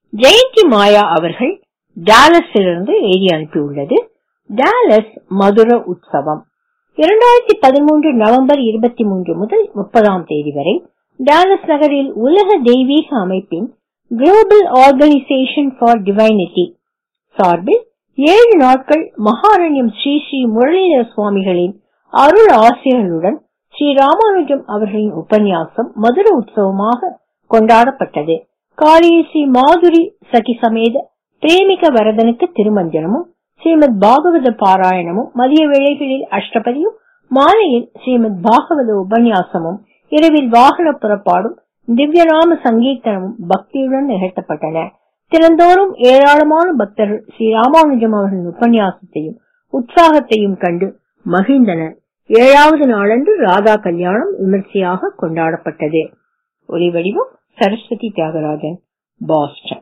ஜெயந்தி மாயா அவர்கள் டாலஸிலிருந்து எழுதி அனுப்பியுள்ளது டாலஸ் மதுர உற்சவம் இரண்டாயிரத்தி பதிமூன்று நவம்பர் இருபத்தி மூன்று முதல் முப்பதாம் தேதி வரை டாலஸ் நகரில் உலக தெய்வீக அமைப்பின் குளோபல் ஆர்கனைசேஷன் ஃபார் டிவைனிட்டி சார்பில் ஏழு நாட்கள் மகாரண்யம் ஸ்ரீ ஸ்ரீ முரளிதர சுவாமிகளின் அருள் ஆசிரியர்களுடன் ஸ்ரீ ராமானுஜம் அவர்களின் உபன்யாசம் மதுர உற்சவமாக கொண்டாடப்பட்டது காலையில் ஸ்ரீ மாதுரி சகி சமேத பிரேமிக வரதனுக்கு திருமஞ்சனமும் ஸ்ரீமத் பாகவத பாராயணமும் மதிய வேளைகளில் அஷ்டபதியும் மாலையில் ஸ்ரீமத் பாகவத உபன்யாசமும் இரவில் வாகன புறப்பாடும் திவ்யநாம சங்கீர்த்தனமும் பக்தியுடன் நிகழ்த்தப்பட்டன தினந்தோறும் ஏராளமான பக்தர்கள் ஸ்ரீ ராமானுஜம் அவர்களின் உபன்யாசத்தையும் உற்சாகத்தையும் கண்டு மகிழ்ந்தனர் ஏழாவது நாளன்று ராதா கல்யாணம் விமர்சையாக கொண்டாடப்பட்டது ஒலி வடிவம் சரஸ்வதி தியாகராஜன் பாஸ்டன்